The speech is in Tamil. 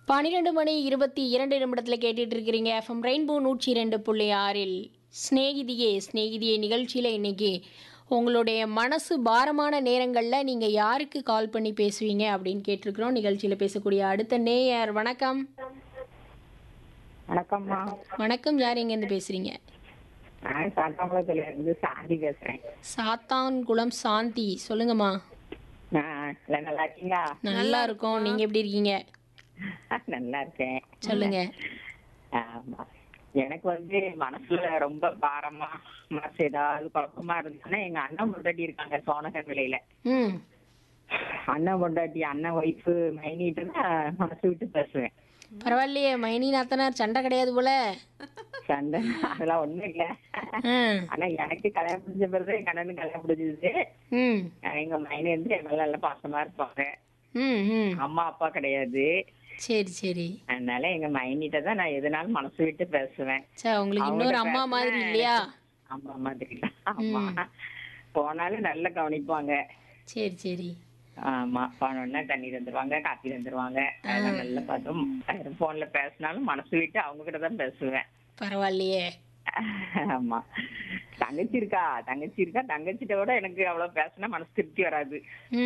பன்னிரெண்டு மணி இருபத்தி இரண்டு நிமிடத்தில் கேட்டுட்டு இருக்கிறீங்க எஃப்எம் ரெயின்போ நூற்றி ரெண்டு புள்ளி ஆறில் ஸ்நேகிதியே ஸ்நேகிதியே நிகழ்ச்சியில் இன்னைக்கு உங்களுடைய மனசு பாரமான நேரங்களில் நீங்கள் யாருக்கு கால் பண்ணி பேசுவீங்க அப்படின்னு கேட்டிருக்கிறோம் நிகழ்ச்சியில் பேசக்கூடிய அடுத்த நேயர் வணக்கம் வணக்கம்மா வணக்கம் யார் எங்கேருந்து பேசுகிறீங்க நான் சாத்தாங்குளத்துல இருந்து சாந்தி பேசுறேன் சாத்தான்குளம் சாந்தி சொல்லுங்கம்மா நான் இல்ல, நல்லா இருக்கீங்களா நல்லா இருக்கோம் நீங்கள் எப்படி இருக்கீங்க நல்லா இருக்கேன் சொல்லுங்க ஆமா எனக்கு வந்து மனசுல ரொம்ப பாரமா மனசு ஏதாவது குழப்பமா இருந்துச்சுன்னா எங்க அண்ணன் பொண்டாட்டி இருக்காங்க சோனகர் விலையில ம் அண்ணன் பொண்டாட்டி அண்ணன் ஒய்ஃபு மைனிட்டு தான் மனசு விட்டு பேசுவேன் பரவாயில்லையே மைனி நாத்தனார் சண்டை கிடையாது போல சண்டை அதெல்லாம் ஒண்ணும் இல்ல ம் ஆனா எனக்கு கல்யாணம் முடிஞ்ச பிறகு எங்க அண்ணனுக்கு கல்யாணம் முடிஞ்சது ம் எங்க மைனி வந்து என் மேல நல்ல பாசமா இருப்பாங்க ம் ம் அம்மா அப்பா கிடையாது சரி சரி அதனால எங்க மைனிட்ட தான் நான் எதுனாலும் மனசு விட்டு பேசுவேன் சார் உங்களுக்கு இன்னொரு அம்மா மாதிரி இல்லையா அம்மா மாதிரி தான். ஆமா போனாலும் நல்லா கவனிப்பாங்க சரி சரி ஆமா போனோடனே தண்ணி தந்துருவாங்க காப்பி தந்துருவாங்க அதெல்லாம் நல்லா பார்த்தும் போன்ல பேசினாலும் மனசு விட்டு அவங்க கிட்ட தான் பேசுவேன் பரவாயில்லையே ஆமா தங்கச்சி இருக்கா தங்கச்சி இருக்கா தங்கச்சிட்ட விட எனக்கு அவ்வளவு பேசினா மனசு திருப்தி வராது ம்